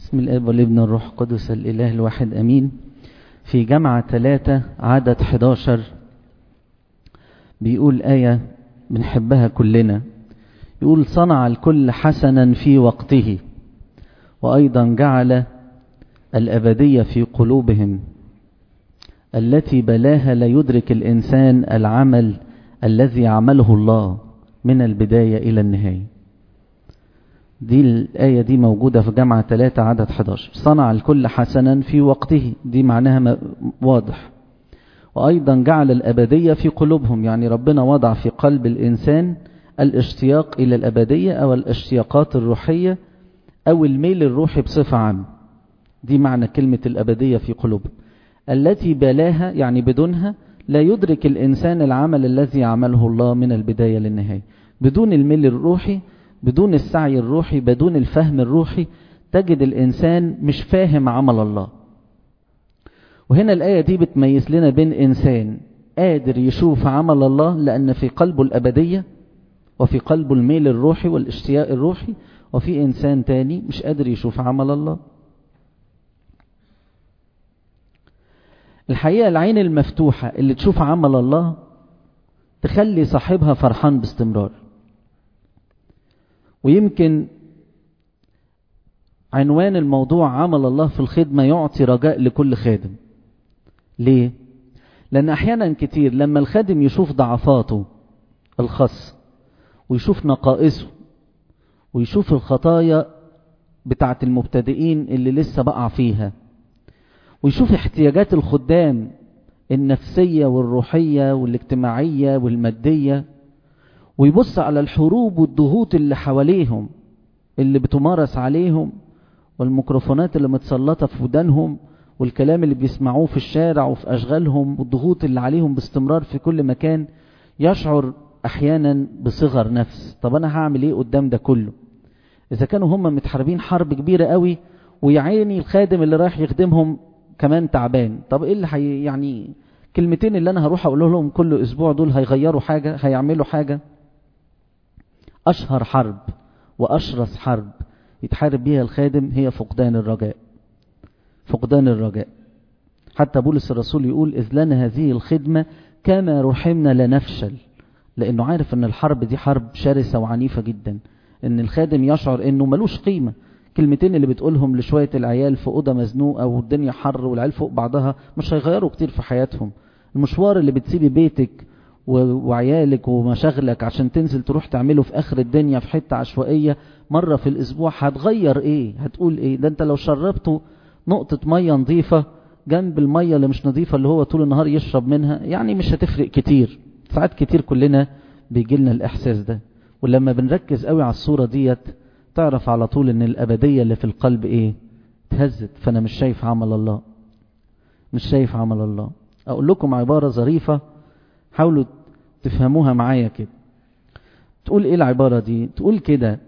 بسم الاب والابن والروح القدس الاله الواحد امين في جامعة ثلاثة عدد 11 بيقول آية بنحبها كلنا يقول صنع الكل حسنا في وقته وأيضا جعل الأبدية في قلوبهم التي بلاها لا يدرك الإنسان العمل الذي عمله الله من البداية إلى النهاية دي الآية دي موجودة في جامعة 3 عدد 11 صنع الكل حسنا في وقته دي معناها واضح وأيضا جعل الأبدية في قلوبهم يعني ربنا وضع في قلب الإنسان الاشتياق إلى الأبدية أو الاشتياقات الروحية أو الميل الروحي بصفة عامة دي معنى كلمة الأبدية في قلوبهم التي بلاها يعني بدونها لا يدرك الإنسان العمل الذي عمله الله من البداية للنهاية بدون الميل الروحي بدون السعي الروحي بدون الفهم الروحي تجد الإنسان مش فاهم عمل الله وهنا الآية دي بتميز لنا بين إنسان قادر يشوف عمل الله لأن في قلبه الأبدية وفي قلبه الميل الروحي والاشتياق الروحي وفي إنسان تاني مش قادر يشوف عمل الله الحقيقة العين المفتوحة اللي تشوف عمل الله تخلي صاحبها فرحان باستمرار ويمكن عنوان الموضوع عمل الله في الخدمة يعطي رجاء لكل خادم ليه؟ لأن أحيانا كتير لما الخادم يشوف ضعفاته الخاصة ويشوف نقائصه ويشوف الخطايا بتاعة المبتدئين اللي لسه بقع فيها ويشوف احتياجات الخدام النفسية والروحية والاجتماعية والمادية ويبص على الحروب والضغوط اللي حواليهم اللي بتمارس عليهم والميكروفونات اللي متسلطة في ودانهم والكلام اللي بيسمعوه في الشارع وفي أشغالهم والضغوط اللي عليهم باستمرار في كل مكان يشعر أحيانا بصغر نفس طب أنا هعمل إيه قدام ده كله إذا كانوا هم متحاربين حرب كبيرة قوي ويعيني الخادم اللي رايح يخدمهم كمان تعبان طب إيه اللي حي يعني كلمتين اللي أنا هروح أقول لهم كل أسبوع دول هيغيروا حاجة هيعملوا حاجة أشهر حرب وأشرس حرب يتحارب بيها الخادم هي فقدان الرجاء فقدان الرجاء حتى بولس الرسول يقول إذ لنا هذه الخدمة كما رحمنا لا نفشل لأنه عارف أن الحرب دي حرب شرسة وعنيفة جدا أن الخادم يشعر أنه ملوش قيمة كلمتين اللي بتقولهم لشوية العيال في أوضة مزنوقة والدنيا حر والعيال فوق بعضها مش هيغيروا كتير في حياتهم المشوار اللي بتسيبي بيتك وعيالك ومشاغلك عشان تنزل تروح تعمله في اخر الدنيا في حتة عشوائية مرة في الاسبوع هتغير ايه هتقول ايه ده انت لو شربته نقطة مية نظيفة جنب المية اللي مش نظيفة اللي هو طول النهار يشرب منها يعني مش هتفرق كتير ساعات كتير كلنا بيجي لنا الاحساس ده ولما بنركز قوي على الصورة ديت تعرف على طول ان الابدية اللي في القلب ايه تهزت فانا مش شايف عمل الله مش شايف عمل الله اقول لكم عبارة ظريفة حاولوا تفهموها معايا كده تقول ايه العبارة دي تقول كده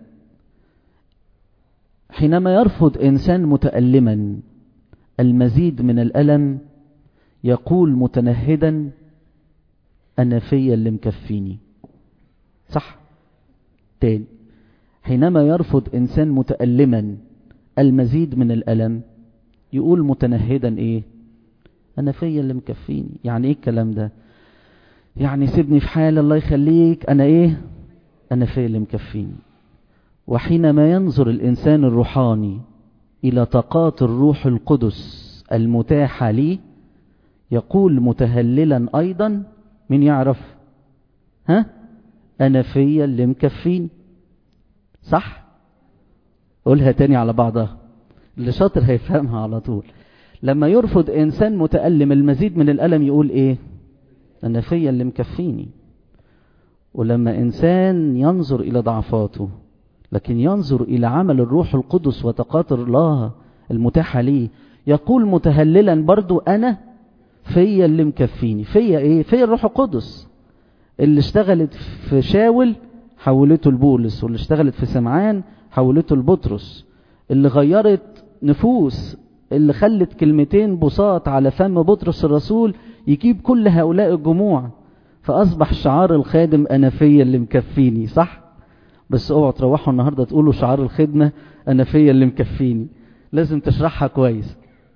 حينما يرفض انسان متألما المزيد من الألم يقول متنهدا أنا فيا اللي مكفيني صح تاني حينما يرفض إنسان متألما المزيد من الألم يقول متنهدا إيه أنا فيا اللي مكفيني يعني إيه الكلام ده يعني سيبني في حال الله يخليك أنا إيه أنا فيا اللي مكفيني وحينما ينظر الإنسان الروحاني إلى طاقات الروح القدس المتاحة لي يقول متهللا أيضا من يعرف ها أنا فيا اللي مكفيني صح قولها تاني على بعضها اللي شاطر هيفهمها على طول لما يرفض إنسان متألم المزيد من الألم يقول إيه أنا فيا اللي مكفيني ولما إنسان ينظر إلى ضعفاته لكن ينظر إلى عمل الروح القدس وطاقات الله المتاحة ليه يقول متهللا برضو أنا فيا اللي مكفيني فيا إيه فيا الروح القدس اللي اشتغلت في شاول حولته لبولس واللي اشتغلت في سمعان حولته لبطرس اللي غيرت نفوس اللي خلت كلمتين بساط على فم بطرس الرسول يجيب كل هؤلاء الجموع فأصبح شعار الخادم أنا فيا اللي مكفيني صح بس اوعوا تروحوا النهارده تقولوا شعار الخدمه انا فيا اللي مكفيني لازم تشرحها كويس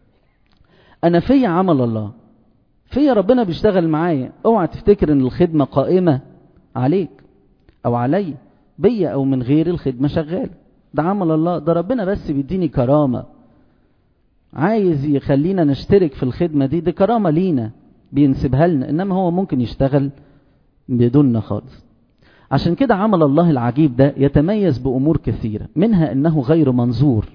انا في عمل الله في ربنا بيشتغل معايا اوعى تفتكر ان الخدمة قائمة عليك او علي بيا او من غير الخدمة شغالة ده عمل الله ده ربنا بس بيديني كرامة عايز يخلينا نشترك في الخدمة دي دي كرامة لينا بينسبها لنا انما هو ممكن يشتغل بدوننا خالص عشان كده عمل الله العجيب ده يتميز بأمور كثيرة منها انه غير منظور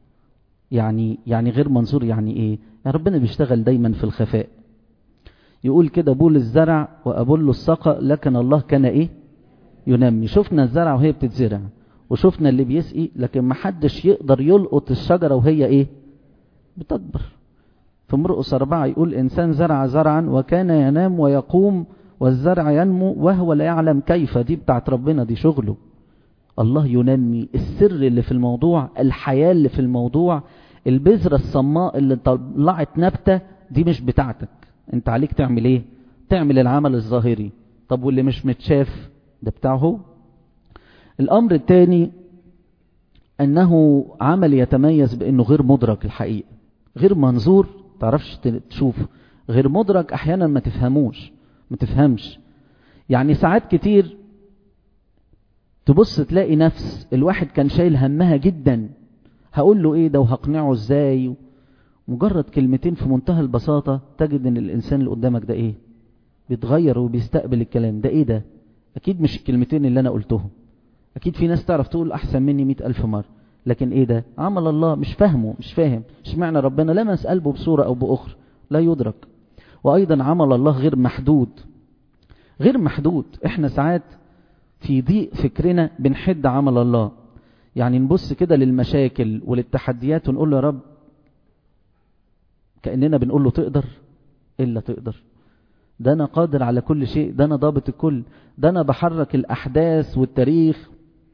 يعني يعني غير منظور يعني ايه يعني ربنا بيشتغل دايما في الخفاء يقول كده بول الزرع وأبول السقى لكن الله كان ايه ينمي شفنا الزرع وهي بتتزرع وشفنا اللي بيسقي لكن ما حدش يقدر يلقط الشجرة وهي ايه بتكبر في مرقس أربعة يقول إنسان زرع زرعا وكان ينام ويقوم والزرع ينمو وهو لا يعلم كيف دي بتاعت ربنا دي شغله الله ينمي السر اللي في الموضوع الحياة اللي في الموضوع البذرة الصماء اللي طلعت نبتة دي مش بتاعتك انت عليك تعمل ايه تعمل العمل الظاهري طب واللي مش متشاف ده بتاعه هو الامر الثاني انه عمل يتميز بانه غير مدرك الحقيقة غير منظور تعرفش تشوفه غير مدرك احيانا ما تفهموش ما تفهمش يعني ساعات كتير تبص تلاقي نفس الواحد كان شايل همها جدا هقول له ايه ده وهقنعه ازاي مجرد كلمتين في منتهى البساطة تجد ان الانسان اللي قدامك ده ايه بيتغير وبيستقبل الكلام ده ايه ده اكيد مش الكلمتين اللي انا قلتهم اكيد في ناس تعرف تقول احسن مني مئة الف مرة لكن ايه ده عمل الله مش فاهمه مش فاهم مش معنى ربنا لمس قلبه بصورة او باخرى لا يدرك وايضا عمل الله غير محدود غير محدود احنا ساعات في ضيق فكرنا بنحد عمل الله يعني نبص كده للمشاكل وللتحديات ونقول له يا رب كأننا بنقول له تقدر إلا تقدر ده أنا قادر على كل شيء ده أنا ضابط الكل ده أنا بحرك الأحداث والتاريخ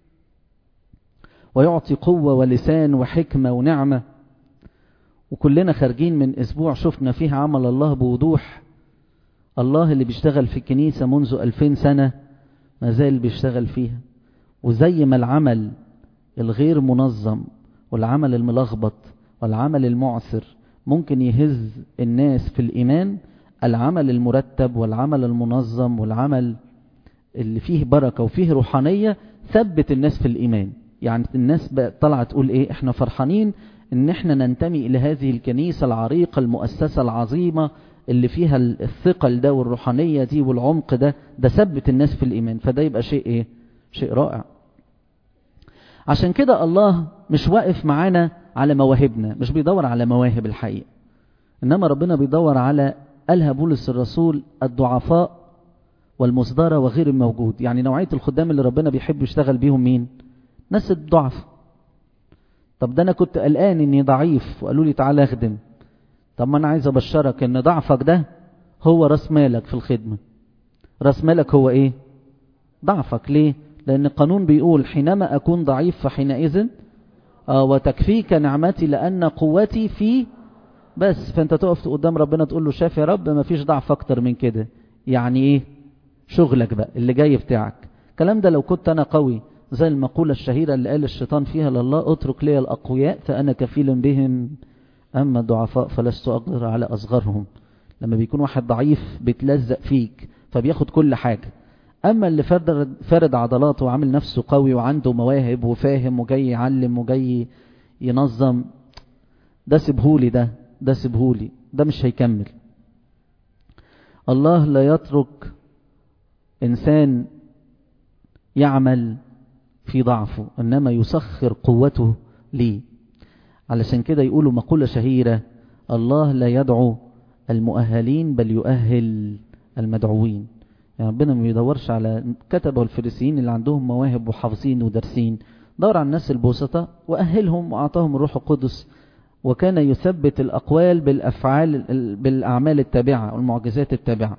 ويعطي قوة ولسان وحكمة ونعمة وكلنا خارجين من أسبوع شفنا فيه عمل الله بوضوح الله اللي بيشتغل في الكنيسة منذ ألفين سنة ما زال بيشتغل فيها وزي ما العمل الغير منظم والعمل الملخبط والعمل المعسر ممكن يهز الناس في الإيمان العمل المرتب والعمل المنظم والعمل اللي فيه بركة وفيه روحانية ثبت الناس في الإيمان يعني الناس طلعت تقول إيه إحنا فرحانين إن إحنا ننتمي إلى هذه الكنيسة العريقة المؤسسة العظيمة اللي فيها الثقل ده والروحانية دي والعمق ده ده ثبت الناس في الإيمان فده يبقى شيء إيه شيء رائع عشان كده الله مش واقف معانا على مواهبنا مش بيدور على مواهب الحقيقة إنما ربنا بيدور على قالها بولس الرسول الضعفاء والمصدرة وغير الموجود يعني نوعية الخدام اللي ربنا بيحب يشتغل بيهم مين ناس الضعف طب ده أنا كنت قلقان إني ضعيف وقالوا لي تعالى أخدم طب ما أنا عايز أبشرك إن ضعفك ده هو راس مالك في الخدمة راس مالك هو إيه ضعفك ليه لأن القانون بيقول حينما أكون ضعيف فحينئذ آه وتكفيك نعمتي لأن قوتي في بس فأنت تقف قدام ربنا تقول له شاف يا رب ما فيش ضعف أكتر من كده يعني إيه شغلك بقى اللي جاي بتاعك الكلام ده لو كنت أنا قوي زي المقولة الشهيرة اللي قال الشيطان فيها لله اترك لي الأقوياء فأنا كفيل بهم أما الضعفاء فلست أقدر على أصغرهم لما بيكون واحد ضعيف بيتلزق فيك فبياخد كل حاجة أما اللي فرد, فرد عضلاته وعامل نفسه قوي وعنده مواهب وفاهم وجاي يعلم وجاي ينظم ده سيبهولي ده ده سيبهولي ده مش هيكمل الله لا يترك إنسان يعمل في ضعفه إنما يسخر قوته ليه علشان كده يقولوا مقولة شهيرة الله لا يدعو المؤهلين بل يؤهل المدعوين يعني ربنا ما بيدورش على كتبه الفريسيين اللي عندهم مواهب وحافظين ودارسين دور على الناس البسطاء وأهلهم وأعطاهم الروح القدس وكان يثبت الأقوال بالأفعال بالأعمال التابعة والمعجزات التابعة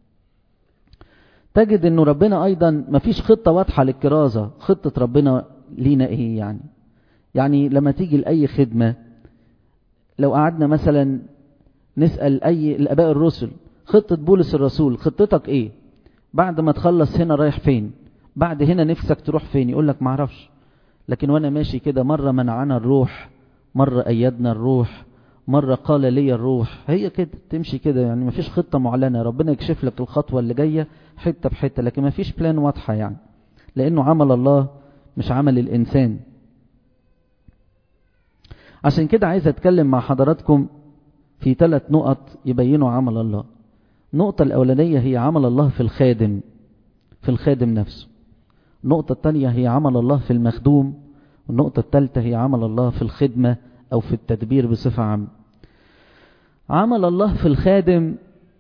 تجد أنه ربنا أيضا ما فيش خطة واضحة للكرازة خطة ربنا لينا إيه يعني يعني لما تيجي لأي خدمة لو قعدنا مثلا نسأل أي الأباء الرسل خطة بولس الرسول خطتك إيه بعد ما تخلص هنا رايح فين بعد هنا نفسك تروح فين يقول لك معرفش لكن وانا ماشي كده مرة منعنا الروح مرة أيدنا الروح مرة قال لي الروح هي كده تمشي كده يعني مفيش خطة معلنة ربنا يكشف لك الخطوة اللي جاية حتة بحتة لكن مفيش بلان واضحة يعني لأنه عمل الله مش عمل الإنسان عشان كده عايز أتكلم مع حضراتكم في ثلاث نقط يبينوا عمل الله النقطة الأولانية هي عمل الله في الخادم في الخادم نفسه النقطة الثانية هي عمل الله في المخدوم والنقطة الثالثة هي عمل الله في الخدمة أو في التدبير بصفة عامة عمل الله في الخادم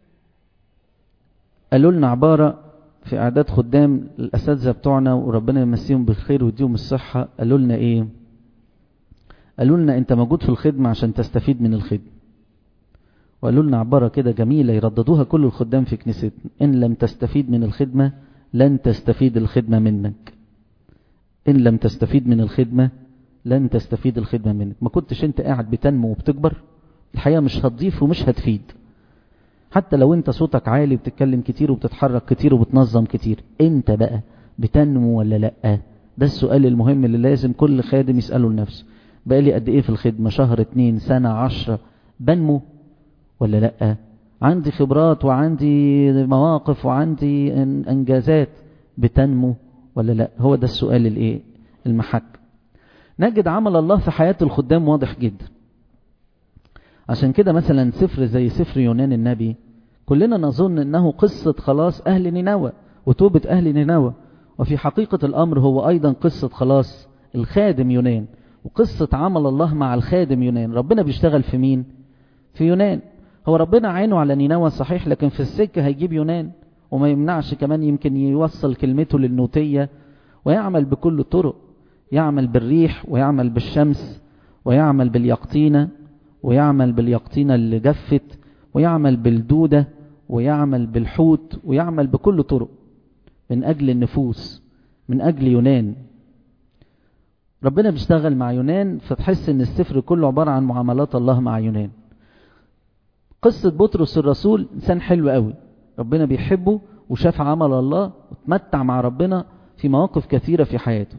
قالوا لنا عبارة في أعداد خدام الأساتذة بتوعنا وربنا يمسيهم بالخير ويديهم الصحة قالوا لنا إيه قالوا لنا أنت موجود في الخدمة عشان تستفيد من الخدمة وقالوا لنا عبارة كده جميلة يرددوها كل الخدام في كنيستنا إن لم تستفيد من الخدمة لن تستفيد الخدمة منك إن لم تستفيد من الخدمة لن تستفيد الخدمة منك ما كنتش انت قاعد بتنمو وبتكبر الحقيقة مش هتضيف ومش هتفيد حتى لو انت صوتك عالي وبتتكلم كتير وبتتحرك كتير وبتنظم كتير انت بقى بتنمو ولا لا ده السؤال المهم اللي لازم كل خادم يسأله لنفسه بقى لي قد ايه في الخدمة شهر اتنين سنة عشرة بنمو ولا لا عندي خبرات وعندي مواقف وعندي انجازات بتنمو ولا لا هو ده السؤال الايه المحك نجد عمل الله في حياة الخدام واضح جدا عشان كده مثلا سفر زي سفر يونان النبي كلنا نظن انه قصة خلاص اهل نينوى وتوبة اهل نينوى وفي حقيقة الامر هو ايضا قصة خلاص الخادم يونان وقصة عمل الله مع الخادم يونان ربنا بيشتغل في مين في يونان هو ربنا عينه على نينوى صحيح لكن في السكة هيجيب يونان وما يمنعش كمان يمكن يوصل كلمته للنوتية ويعمل بكل الطرق يعمل بالريح ويعمل بالشمس ويعمل باليقطينة ويعمل باليقطينة اللي جفت ويعمل بالدودة ويعمل بالحوت ويعمل بكل طرق من أجل النفوس من أجل يونان ربنا بيشتغل مع يونان فتحس ان السفر كله عبارة عن معاملات الله مع يونان قصة بطرس الرسول إنسان حلو قوي ربنا بيحبه وشاف عمل الله وتمتع مع ربنا في مواقف كثيرة في حياته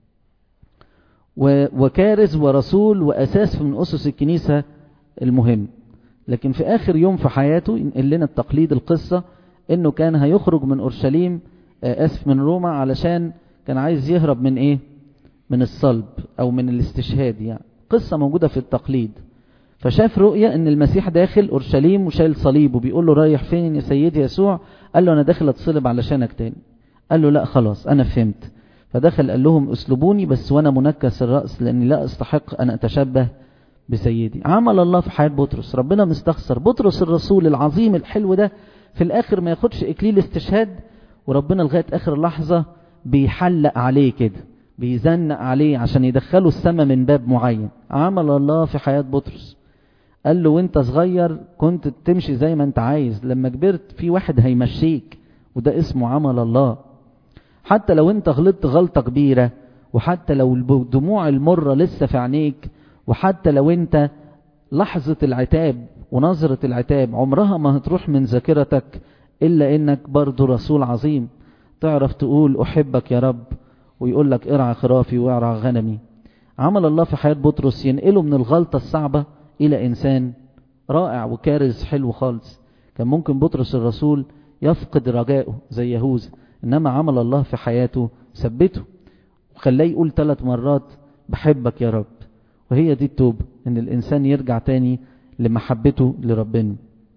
وكارز ورسول وأساس من أسس الكنيسة المهم لكن في آخر يوم في حياته ينقل لنا التقليد القصة إنه كان هيخرج من أورشليم أسف من روما علشان كان عايز يهرب من إيه من الصلب أو من الاستشهاد يعني قصة موجودة في التقليد فشاف رؤية ان المسيح داخل اورشليم وشايل صليب وبيقول له رايح فين يا سيدي يسوع قال له انا داخل اتصلب علشانك تاني قال له لا خلاص انا فهمت فدخل قال لهم اسلبوني بس وانا منكس الرأس لاني لا استحق ان اتشبه بسيدي عمل الله في حياة بطرس ربنا مستخسر بطرس الرسول العظيم الحلو ده في الاخر ما ياخدش اكليل استشهاد وربنا لغاية اخر لحظة بيحلق عليه كده بيزنق عليه عشان يدخله السماء من باب معين عمل الله في حياة بطرس قال له وانت صغير كنت تمشي زي ما انت عايز لما كبرت في واحد هيمشيك وده اسمه عمل الله حتى لو انت غلطت غلطة كبيرة وحتى لو الدموع المرة لسه في عينيك وحتى لو انت لحظة العتاب ونظرة العتاب عمرها ما هتروح من ذاكرتك إلا إنك برضو رسول عظيم تعرف تقول أحبك يا رب ويقول لك ارعى خرافي وارعى غنمي عمل الله في حياة بطرس ينقله من الغلطة الصعبة إلى إنسان رائع وكارز حلو خالص كان ممكن بطرس الرسول يفقد رجائه زي يهوذا إنما عمل الله في حياته ثبته وخلاه يقول ثلاث مرات بحبك يا رب وهي دي التوبة إن الإنسان يرجع تاني لمحبته لربنا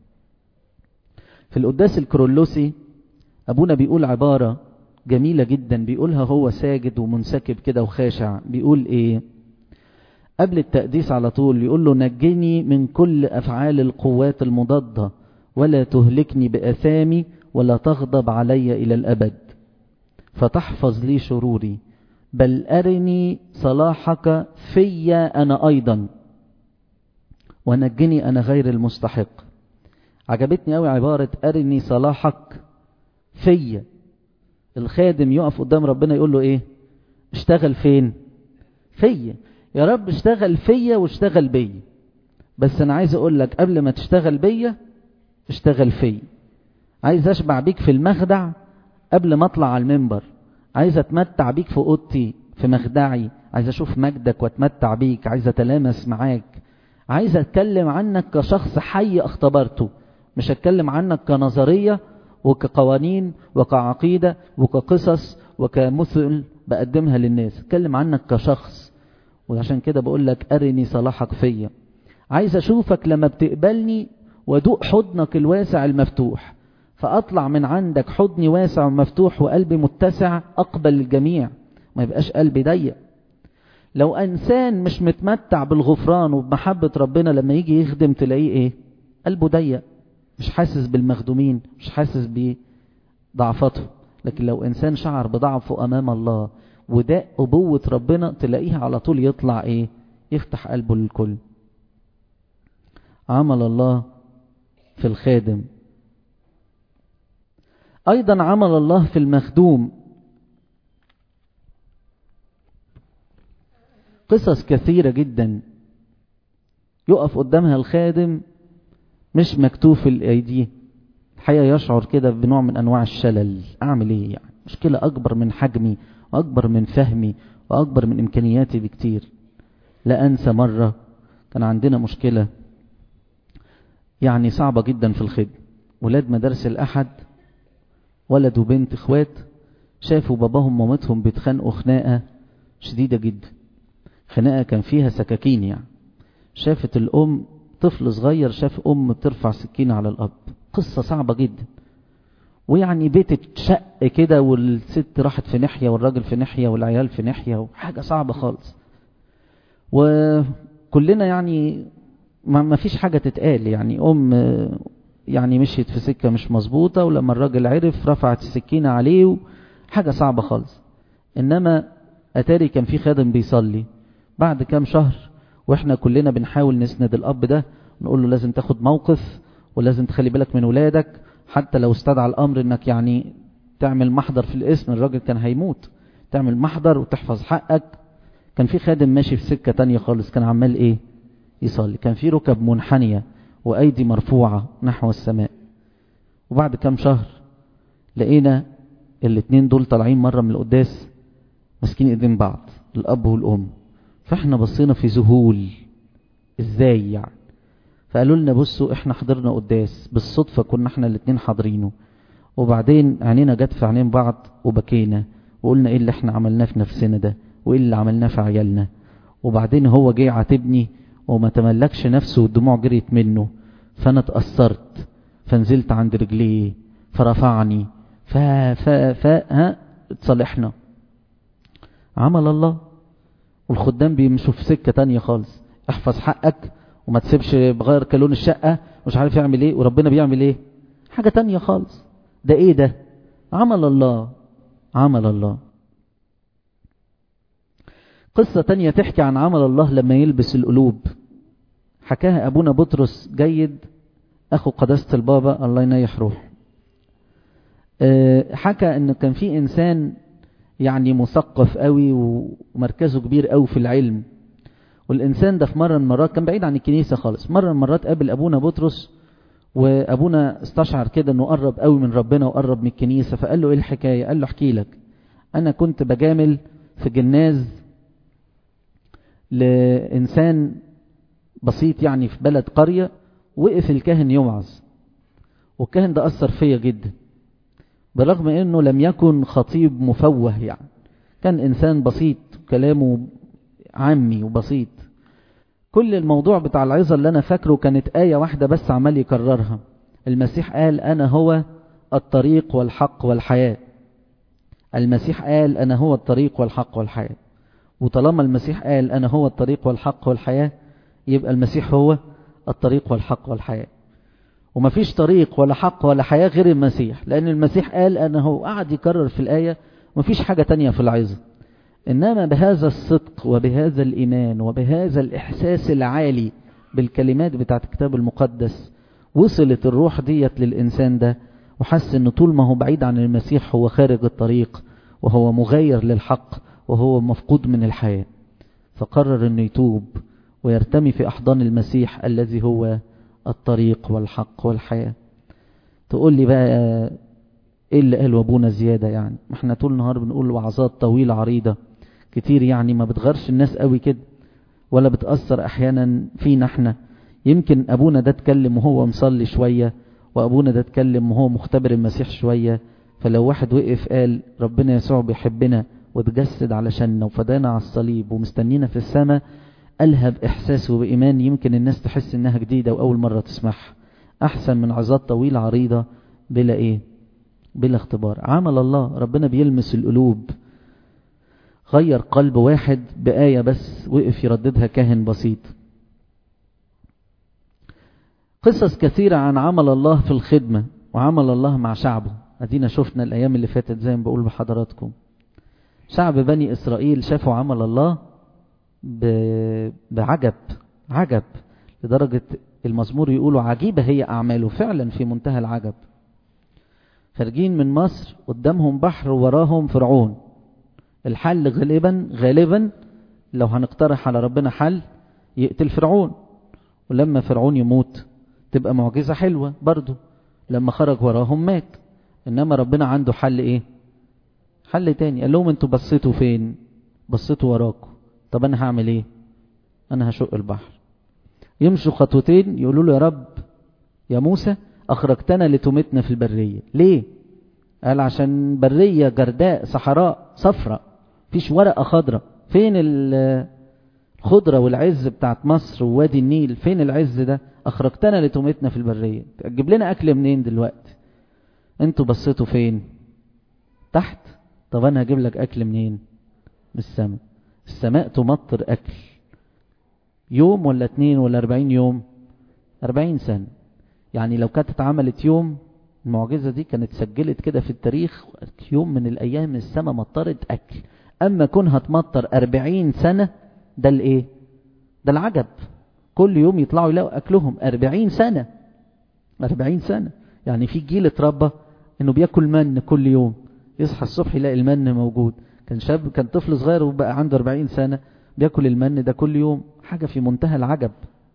في القداس الكرولوسي أبونا بيقول عبارة جميلة جدا بيقولها هو ساجد ومنسكب كده وخاشع بيقول إيه قبل التقديس على طول يقول له نجني من كل أفعال القوات المضادة ولا تهلكني بأثامي ولا تغضب علي إلى الأبد فتحفظ لي شروري بل أرني صلاحك في أنا أيضا ونجني أنا غير المستحق عجبتني أوي عبارة أرني صلاحك في الخادم يقف قدام ربنا يقول له إيه اشتغل فين في يا رب اشتغل فيا واشتغل بيا بس انا عايز اقول لك قبل ما تشتغل بيا اشتغل فيا عايز اشبع بيك في المخدع قبل ما اطلع على المنبر عايز اتمتع بيك في اوضتي في مخدعي عايز اشوف مجدك واتمتع بيك عايز اتلامس معاك عايز اتكلم عنك كشخص حي اختبرته مش اتكلم عنك كنظرية وكقوانين وكعقيدة وكقصص وكمثل بقدمها للناس اتكلم عنك كشخص وعشان كده بقول لك ارني صلاحك فيا عايز اشوفك لما بتقبلني وادوق حضنك الواسع المفتوح فاطلع من عندك حضني واسع ومفتوح وقلبي متسع اقبل الجميع ما يبقاش قلبي ضيق لو انسان مش متمتع بالغفران وبمحبة ربنا لما يجي يخدم تلاقيه ايه قلبه ضيق مش حاسس بالمخدومين مش حاسس بضعفاته لكن لو انسان شعر بضعفه امام الله وده ابوة ربنا تلاقيه على طول يطلع ايه يفتح قلبه للكل عمل الله في الخادم ايضا عمل الله في المخدوم قصص كثيرة جدا يقف قدامها الخادم مش مكتوف الايدي الحقيقة يشعر كده بنوع من انواع الشلل اعمل ايه يعني مشكلة اكبر من حجمي واكبر من فهمي واكبر من امكانياتي بكتير لا انسى مرة كان عندنا مشكلة يعني صعبة جدا في الخدمة ولاد مدارس الاحد ولد وبنت اخوات شافوا باباهم ومامتهم بيتخانقوا خناقة شديدة جدا خناقة كان فيها سكاكين يعني شافت الأم طفل صغير شاف أم بترفع سكينة على الأب قصة صعبة جدا ويعني بيت اتشق كده والست راحت في ناحية والراجل في ناحية والعيال في ناحية وحاجة صعبة خالص وكلنا يعني ما فيش حاجة تتقال يعني أم يعني مشيت في سكة مش مظبوطة ولما الراجل عرف رفعت السكينة عليه حاجة صعبة خالص إنما أتاري كان في خادم بيصلي بعد كام شهر واحنا كلنا بنحاول نسند الاب ده نقول له لازم تاخد موقف ولازم تخلي بالك من ولادك حتى لو استدعى الامر انك يعني تعمل محضر في الاسم الراجل كان هيموت تعمل محضر وتحفظ حقك كان في خادم ماشي في سكة تانية خالص كان عمال ايه يصلي كان في ركب منحنية وايدي مرفوعة نحو السماء وبعد كام شهر لقينا الاتنين دول طالعين مرة من القداس ماسكين ايدين بعض الاب والام فاحنا بصينا في ذهول ازاي يعني فقالوا لنا بصوا احنا حضرنا قداس بالصدفة كنا احنا الاتنين حاضرينه وبعدين عينينا جت في عينين بعض وبكينا وقلنا ايه اللي احنا عملناه في نفسنا ده وايه اللي عملناه في عيالنا وبعدين هو جه عاتبني وما تملكش نفسه والدموع جريت منه فانا اتأثرت فنزلت عند رجليه فرفعني ف ف ف ها اتصالحنا عمل الله والخدام بيمشوا في سكة تانية خالص احفظ حقك وما تسيبش بغير كلون الشقة مش عارف يعمل ايه وربنا بيعمل ايه حاجة تانية خالص ده ايه ده عمل الله عمل الله قصة تانية تحكي عن عمل الله لما يلبس القلوب حكاها أبونا بطرس جيد أخو قداسة البابا الله ينيح روح حكى أنه كان في إنسان يعني مثقف قوي ومركزه كبير قوي في العلم والإنسان ده في مرة من المرات كان بعيد عن الكنيسة خالص مرة من المرات قابل أبونا بطرس وأبونا استشعر كده أنه قرب قوي من ربنا وقرب من الكنيسة فقال له إيه الحكاية قال له احكي لك أنا كنت بجامل في جناز لإنسان بسيط يعني في بلد قرية وقف الكاهن يوعظ والكاهن ده أثر فيا جدا برغم أنه لم يكن خطيب مفوه يعني كان إنسان بسيط كلامه عامي وبسيط كل الموضوع بتاع العظة اللي أنا فاكره كانت آية واحدة بس عمال يكررها المسيح قال أنا هو الطريق والحق والحياة المسيح قال أنا هو الطريق والحق والحياة وطالما المسيح قال أنا هو الطريق والحق والحياة يبقى المسيح هو الطريق والحق والحياة ومفيش طريق ولا حق ولا حياة غير المسيح لأن المسيح قال أنا هو قعد يكرر في الآية مفيش حاجة تانية في العظة إنما بهذا الصدق وبهذا الإيمان وبهذا الإحساس العالي بالكلمات بتاعت الكتاب المقدس وصلت الروح ديت للإنسان ده وحس إن طول ما هو بعيد عن المسيح هو خارج الطريق وهو مغير للحق وهو مفقود من الحياة فقرر إنه يتوب ويرتمي في أحضان المسيح الذي هو الطريق والحق والحياة تقول لي بقى ايه اللي قاله ابونا زيادة يعني ما احنا طول النهار بنقول وعظات طويلة عريضة كتير يعني ما بتغيرش الناس قوي كده ولا بتأثر احيانا فينا احنا يمكن ابونا ده اتكلم وهو مصلي شوية وابونا ده اتكلم وهو مختبر المسيح شوية فلو واحد وقف قال ربنا يسوع بيحبنا وتجسد علشاننا وفدانا على الصليب ومستنينا في السماء قالها بإحساس وبإيمان يمكن الناس تحس إنها جديدة وأول مرة تسمعها أحسن من عظات طويلة عريضة بلا إيه بلا اختبار عمل الله ربنا بيلمس القلوب غير قلب واحد بآية بس وقف يرددها كاهن بسيط قصص كثيرة عن عمل الله في الخدمة وعمل الله مع شعبه ادينا شفنا الايام اللي فاتت زي ما بقول بحضراتكم شعب بني اسرائيل شافوا عمل الله بعجب عجب لدرجة المزمور يقولوا عجيبة هي أعماله فعلا في منتهى العجب خارجين من مصر قدامهم بحر وراهم فرعون الحل غالبا غالبا لو هنقترح على ربنا حل يقتل فرعون ولما فرعون يموت تبقى معجزة حلوة برضو لما خرج وراهم مات انما ربنا عنده حل ايه حل تاني قال لهم انتوا بصيتوا فين بصيتوا وراكم طب انا هعمل ايه انا هشق البحر يمشوا خطوتين يقولوا له يا رب يا موسى اخرجتنا لتمتنا في البرية ليه قال عشان برية جرداء صحراء صفراء فيش ورقة خضراء فين الخضرة والعز بتاعت مصر ووادي النيل فين العز ده اخرجتنا لتمتنا في البرية تجيب لنا اكل منين دلوقتي انتوا بصيتوا فين تحت طب انا هجيب لك اكل منين من السماء السماء تمطر اكل يوم ولا اتنين ولا اربعين يوم اربعين سنة يعني لو كانت اتعملت يوم المعجزة دي كانت سجلت كده في التاريخ يوم من الايام السماء مطرت اكل اما كونها تمطر اربعين سنة ده الايه ده العجب كل يوم يطلعوا يلاقوا اكلهم اربعين سنة اربعين سنة يعني في جيل اتربى انه بياكل من كل يوم يصحى الصبح يلاقي المن موجود كان شاب كان طفل صغير وبقى عنده 40 سنة بياكل المن ده كل يوم حاجة في منتهى العجب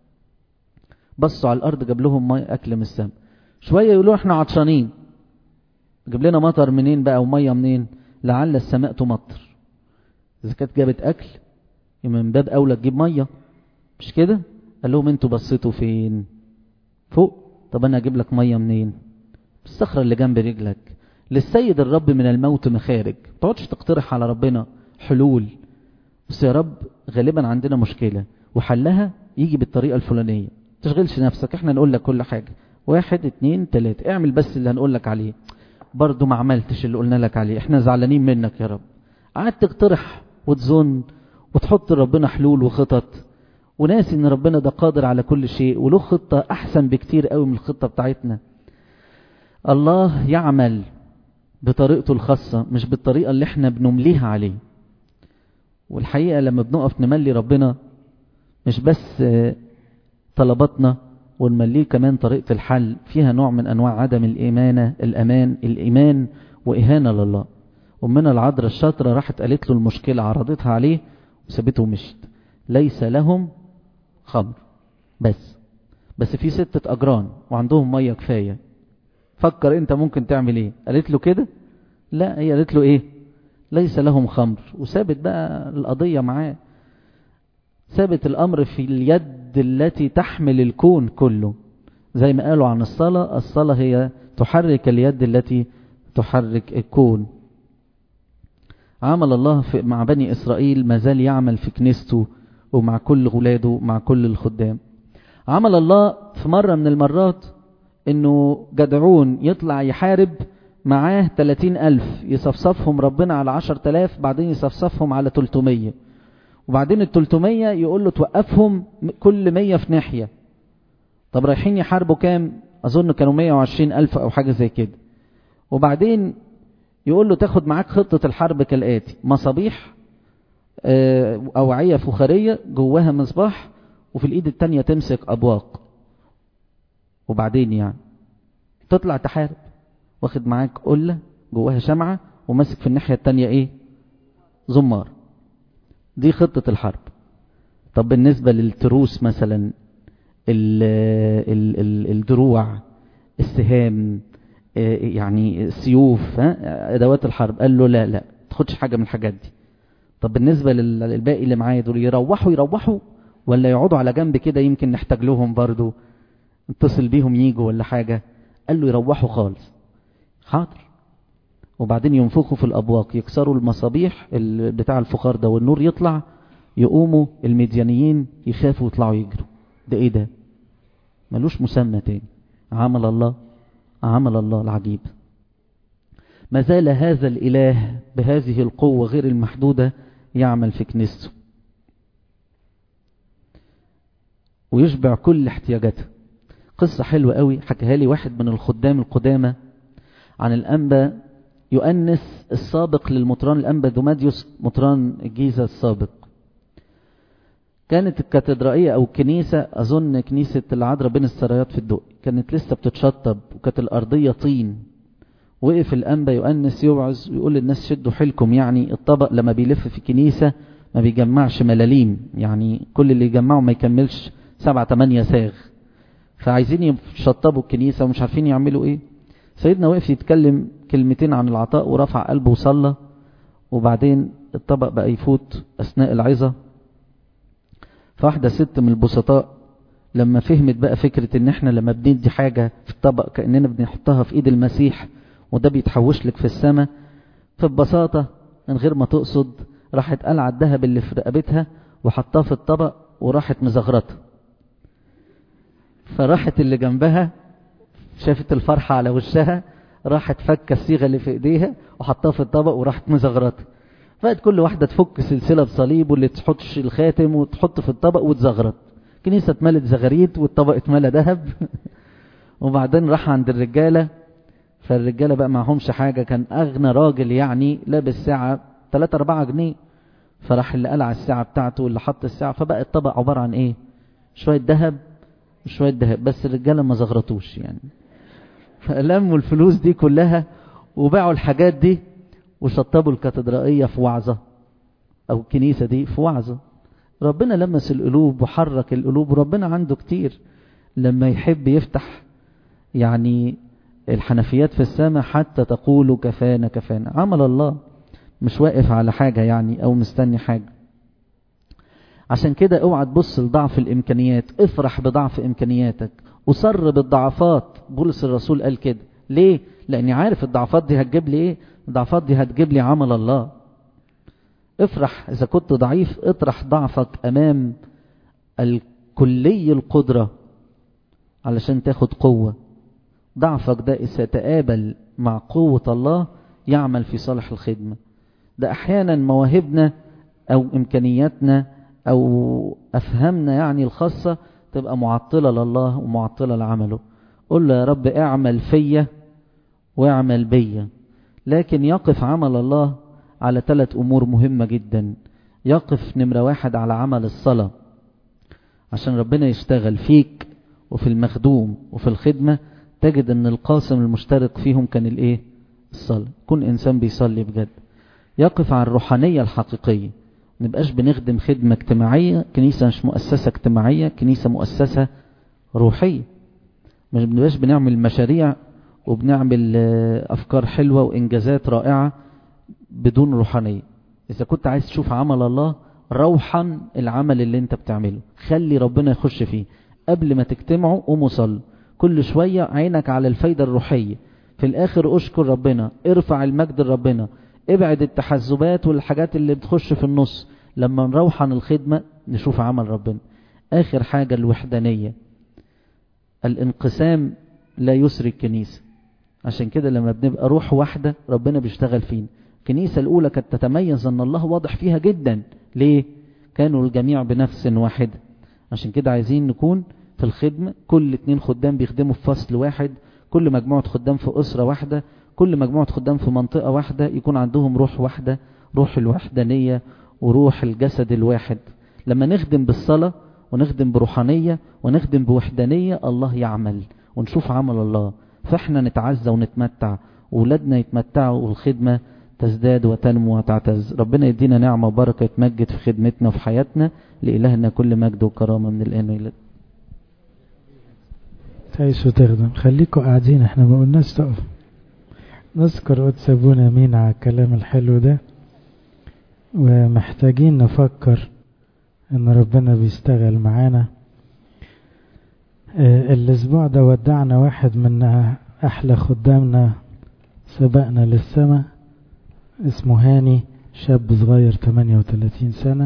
بصوا على الارض جاب لهم مي اكل من السماء شوية يقولوا احنا عطشانين جاب لنا مطر منين بقى ومية منين لعل السماء تمطر اذا كانت جابت اكل من باب اولى تجيب مية مش كده قال لهم انتوا بصيتوا فين فوق طب انا اجيب لك مية منين الصخرة اللي جنب رجلك للسيد الرب من الموت مخارج ما تقعدش تقترح على ربنا حلول بس يا رب غالبا عندنا مشكلة وحلها يجي بالطريقة الفلانية تشغلش نفسك احنا نقول لك كل حاجة واحد اتنين تلاتة اعمل بس اللي هنقول لك عليه برضو ما عملتش اللي قلنا لك عليه احنا زعلانين منك يا رب قعدت تقترح وتظن وتحط ربنا حلول وخطط وناسي ان ربنا ده قادر على كل شيء وله خطة احسن بكتير قوي من الخطة بتاعتنا الله يعمل بطريقته الخاصة مش بالطريقة اللي احنا بنمليها عليه والحقيقة لما بنقف نملي ربنا مش بس طلباتنا ونمليه كمان طريقة الحل فيها نوع من أنواع عدم الإيمانة الأمان الإيمان وإهانة لله أمنا العذراء الشاطرة راحت قالت له المشكلة عرضتها عليه وسابته ومشت ليس لهم خمر بس بس في ستة أجران وعندهم مية كفاية فكر انت ممكن تعمل ايه قالت له كده لا هي قالت له ايه ليس لهم خمر وسابت بقى القضية معاه سابت الامر في اليد التي تحمل الكون كله زي ما قالوا عن الصلاة الصلاة هي تحرك اليد التي تحرك الكون عمل الله في مع بني إسرائيل ما زال يعمل في كنيسته ومع كل غلاده مع كل الخدام عمل الله في مرة من المرات انه جدعون يطلع يحارب معاه 30 ألف يصفصفهم ربنا على 10 ألاف بعدين يصفصفهم على 300 وبعدين ال 300 يقول له توقفهم كل 100 في ناحية طب رايحين يحاربوا كام أظن كانوا 120 ألف أو حاجة زي كده وبعدين يقول له تاخد معاك خطة الحرب كالآتي مصابيح أوعية فخارية جواها مصباح وفي الإيد التانية تمسك أبواق وبعدين يعني تطلع تحارب واخد معاك قلة جواها شمعة وماسك في الناحية التانية ايه زمار دي خطة الحرب طب بالنسبة للتروس مثلا ال ال ال الدروع السهام يعني السيوف ادوات الحرب قال له لا لا تاخدش حاجة من الحاجات دي طب بالنسبة للباقي اللي معايا دول يروحوا يروحوا ولا يقعدوا على جنب كده يمكن نحتاج لهم برضو اتصل بيهم يجوا ولا حاجة قال له يروحوا خالص حاضر وبعدين ينفخوا في الأبواق يكسروا المصابيح بتاع الفخار ده والنور يطلع يقوموا المديانيين يخافوا ويطلعوا يجروا ده ايه ده ملوش مسمى تاني عمل الله عمل الله العجيب ما زال هذا الإله بهذه القوة غير المحدودة يعمل في كنيسته ويشبع كل احتياجاته قصة حلوة قوي حكاها لي واحد من الخدام القدامى عن الأنبا يؤنس السابق للمطران الأنبا دوماديوس مطران الجيزة السابق كانت الكاتدرائية أو الكنيسة أظن كنيسة العذراء بين السرايات في الدق كانت لسه بتتشطب وكانت الأرضية طين وقف الأنبا يؤنس يوعظ ويقول للناس شدوا حيلكم يعني الطبق لما بيلف في كنيسة ما بيجمعش ملاليم يعني كل اللي يجمعه ما يكملش سبعة تمانية ساغ فعايزين يشطبوا الكنيسة ومش عارفين يعملوا ايه سيدنا وقف يتكلم كلمتين عن العطاء ورفع قلبه وصلى وبعدين الطبق بقى يفوت أثناء العظة فواحدة ست من البسطاء لما فهمت بقى فكرة ان احنا لما بندي حاجة في الطبق كأننا بنحطها في ايد المسيح وده بيتحوش لك في السماء فببساطة من غير ما تقصد راحت قلع الذهب اللي في رقبتها وحطاه في الطبق وراحت مزغرته فراحت اللي جنبها شافت الفرحة على وشها راحت فك الصيغة اللي في ايديها وحطها في الطبق وراحت مزغرته بقت كل واحدة تفك سلسلة بصليب واللي تحطش الخاتم وتحط في الطبق وتزغرط كنيسة اتملت زغاريت والطبق اتملى ذهب وبعدين راح عند الرجالة فالرجالة بقى معهمش حاجة كان أغنى راجل يعني لابس ساعة 3 4 جنيه فراح اللي قلع الساعة بتاعته واللي حط الساعة فبقى الطبق عبارة عن ايه شوية ذهب وشوية ذهب بس الرجالة ما زغرطوش يعني فلموا الفلوس دي كلها وباعوا الحاجات دي وشطبوا الكاتدرائية في وعظة أو الكنيسة دي في وعظة ربنا لمس القلوب وحرك القلوب وربنا عنده كتير لما يحب يفتح يعني الحنفيات في السماء حتى تقول كفانا كفانا عمل الله مش واقف على حاجة يعني أو مستني حاجة عشان كده اوعى تبص لضعف الإمكانيات افرح بضعف إمكانياتك وصر بالضعفات بولس الرسول قال كده ليه؟ لأني عارف الضعفات دي هتجيب لي ايه الضعفات دي هتجيب لي عمل الله افرح إذا كنت ضعيف اطرح ضعفك أمام الكلي القدرة علشان تاخد قوة ضعفك ده ستقابل مع قوة الله يعمل في صالح الخدمة ده أحيانا مواهبنا أو إمكانياتنا أو أفهمنا يعني الخاصة تبقى معطلة لله ومعطلة لعمله قل له يا رب اعمل فيا واعمل بيا لكن يقف عمل الله على ثلاث أمور مهمة جدا يقف نمرة واحد على عمل الصلاة عشان ربنا يشتغل فيك وفي المخدوم وفي الخدمة تجد ان القاسم المشترك فيهم كان الايه الصلاة كن انسان بيصلي بجد يقف على الروحانية الحقيقية نبقاش بنخدم خدمة اجتماعية كنيسة مش مؤسسة اجتماعية كنيسة مؤسسة روحية مش بنبقاش بنعمل مشاريع وبنعمل أفكار حلوة وإنجازات رائعة بدون روحانية إذا كنت عايز تشوف عمل الله روحا العمل اللي انت بتعمله خلي ربنا يخش فيه قبل ما تجتمعوا قوموا صلوا كل شوية عينك على الفايدة الروحية في الآخر أشكر ربنا ارفع المجد لربنا ابعد التحزبات والحاجات اللي بتخش في النص لما نروح عن الخدمة نشوف عمل ربنا آخر حاجة الوحدانية الانقسام لا يسري الكنيسة عشان كده لما بنبقى روح واحدة ربنا بيشتغل فينا الكنيسة الأولى كانت تتميز أن الله واضح فيها جدا ليه؟ كانوا الجميع بنفس واحدة عشان كده عايزين نكون في الخدمة كل اتنين خدام بيخدموا في فصل واحد كل مجموعة خدام في أسرة واحدة كل مجموعة خدام في منطقة واحدة يكون عندهم روح واحدة روح الوحدانية وروح الجسد الواحد لما نخدم بالصلاة ونخدم بروحانية ونخدم بوحدانية الله يعمل ونشوف عمل الله فاحنا نتعزى ونتمتع وولادنا يتمتعوا والخدمة تزداد وتنمو وتعتز ربنا يدينا نعمة وبركة يتمجد في خدمتنا وفي حياتنا لإلهنا كل مجد وكرامة من الآن وإلى تعيشوا تخدم خليكوا قاعدين احنا ما قلناش تقف نذكر قدس ابونا مين على الكلام الحلو ده ومحتاجين نفكر ان ربنا بيشتغل معانا الاسبوع ده ودعنا واحد من احلى خدامنا سبقنا للسماء اسمه هاني شاب صغير 38 سنة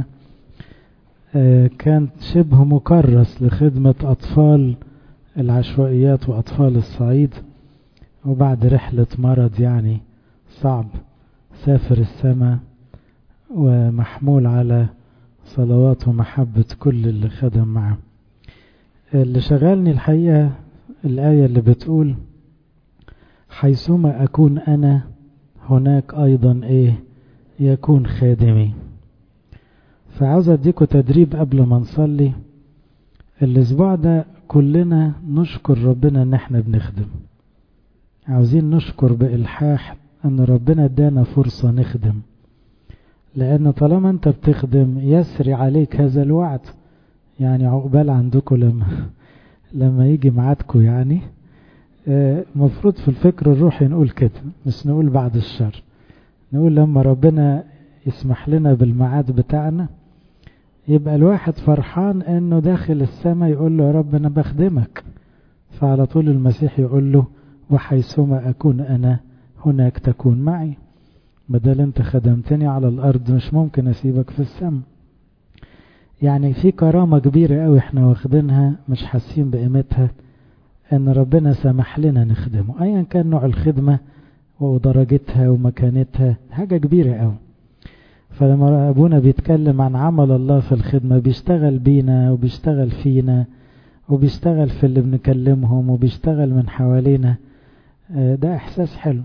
كان شبه مكرس لخدمة أطفال العشوائيات وأطفال الصعيد وبعد رحلة مرض يعني صعب سافر السماء ومحمول على صلوات ومحبة كل اللي خدم معه اللي شغلني الحقيقة الآية اللي بتقول حيثما أكون أنا هناك أيضا إيه يكون خادمي فعاوز أديكم تدريب قبل ما نصلي الأسبوع ده كلنا نشكر ربنا إن إحنا بنخدم عاوزين نشكر بإلحاح إن ربنا ادانا فرصة نخدم لأن طالما أنت بتخدم يسري عليك هذا الوعد يعني عقبال عندكم لما لما يجي ميعادكم يعني المفروض في الفكر الروحي نقول كده مش نقول بعد الشر نقول لما ربنا يسمح لنا بالميعاد بتاعنا يبقى الواحد فرحان انه داخل السماء يقول له يا رب انا بخدمك فعلى طول المسيح يقول له وحيثما اكون انا هناك تكون معي بدل انت خدمتني على الارض مش ممكن اسيبك في السماء يعني في كرامة كبيرة قوي احنا واخدينها مش حاسين بقيمتها ان ربنا سمح لنا نخدمه ايا كان نوع الخدمة ودرجتها ومكانتها حاجة كبيرة قوي فلما ابونا بيتكلم عن عمل الله في الخدمة بيشتغل بينا وبيشتغل فينا وبيشتغل في اللي بنكلمهم وبيشتغل من حوالينا ده احساس حلو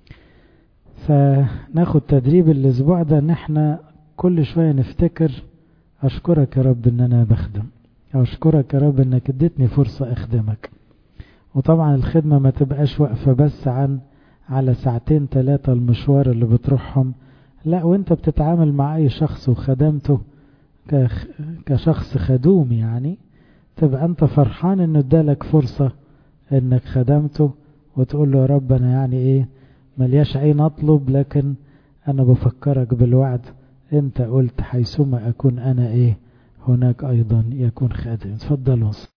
فناخد تدريب الاسبوع ده ان احنا كل شوية نفتكر اشكرك يا رب ان انا بخدم اشكرك يا رب انك اديتني فرصة اخدمك وطبعا الخدمة ما تبقاش واقفة بس عن على ساعتين ثلاثة المشوار اللي بتروحهم لا وانت بتتعامل مع اي شخص وخدمته كشخص خدوم يعني تبقى انت فرحان انه ادالك فرصة انك خدمته وتقول له يا رب انا يعني ايه ملياش عين اطلب لكن انا بفكرك بالوعد انت قلت حيثما اكون انا ايه هناك ايضا يكون خادم تفضلوا